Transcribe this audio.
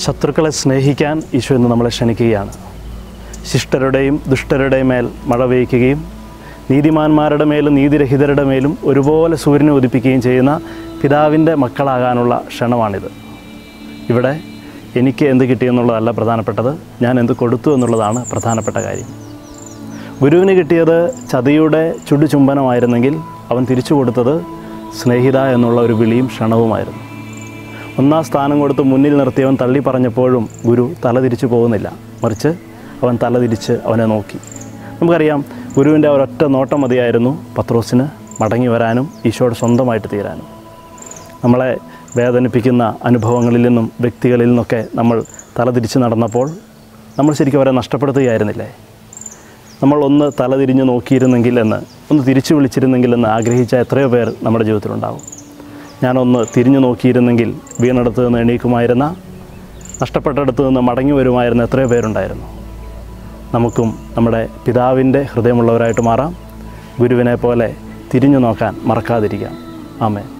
ശത്രുക്കളെ സ്നേഹിക്കാൻ ഈശോ ഇന്ന് നമ്മളെ ക്ഷണിക്കുകയാണ് ശിഷ്ടരുടെയും ദുഷ്ടരുടെയും മേൽ മഴ പെയ്യ്ക്കുകയും നീതിമാന്മാരുടെ മേലും നീതിരഹിതരുടെ മേലും ഒരുപോലെ സൂര്യനെ ഉദിപ്പിക്കുകയും ചെയ്യുന്ന പിതാവിൻ്റെ മക്കളാകാനുള്ള ക്ഷണമാണിത് ഇവിടെ എനിക്ക് എന്ത് കിട്ടിയെന്നുള്ളതല്ല പ്രധാനപ്പെട്ടത് ഞാൻ എന്ത് കൊടുത്തു എന്നുള്ളതാണ് പ്രധാനപ്പെട്ട കാര്യം ഗുരുവിന് കിട്ടിയത് ചതിയുടെ ചുടുചുംബനമായിരുന്നെങ്കിൽ അവൻ തിരിച്ചു കൊടുത്തത് സ്നേഹിത എന്നുള്ള ഒരു വിളിയും ക്ഷണവുമായിരുന്നു ഒന്നാം സ്ഥാനം കൊടുത്ത് മുന്നിൽ നിർത്തിയവൻ തള്ളി പറഞ്ഞപ്പോഴും ഗുരു തല തിരിച്ചു പോകുന്നില്ല മറിച്ച് അവൻ തല തിരിച്ച് അവനെ നോക്കി നമുക്കറിയാം ഗുരുവിൻ്റെ ഒരൊറ്റ നോട്ടം മതിയായിരുന്നു പത്രോസിന് മടങ്ങി വരാനും ഈശോയുടെ സ്വന്തമായിട്ട് തീരാനും നമ്മളെ വേദനിപ്പിക്കുന്ന അനുഭവങ്ങളിൽ നിന്നും വ്യക്തികളിൽ നിന്നൊക്കെ നമ്മൾ തല തിരിച്ച് നടന്നപ്പോൾ നമ്മൾ ശരിക്കും അവരെ നഷ്ടപ്പെടുത്തുകയായിരുന്നില്ലേ നമ്മൾ ഒന്ന് തലതിരിഞ്ഞ് നോക്കിയിരുന്നെങ്കിൽ എന്ന് ഒന്ന് തിരിച്ചു വിളിച്ചിരുന്നെങ്കിൽ എന്ന് ആഗ്രഹിച്ച എത്രയോ പേർ നമ്മുടെ ജീവിതത്തിലുണ്ടാവും ഞാനൊന്ന് തിരിഞ്ഞു നോക്കിയിരുന്നെങ്കിൽ വീണെടുത്ത് നിന്ന് എണീക്കുമായിരുന്ന നഷ്ടപ്പെട്ടെടുത്ത് നിന്ന് മടങ്ങി വരുമായിരുന്ന എത്രയോ പേരുണ്ടായിരുന്നു നമുക്കും നമ്മുടെ പിതാവിൻ്റെ ഹൃദയമുള്ളവരായിട്ട് മാറാം ഗുരുവിനെ പോലെ തിരിഞ്ഞു നോക്കാൻ മറക്കാതിരിക്കാം ആമേ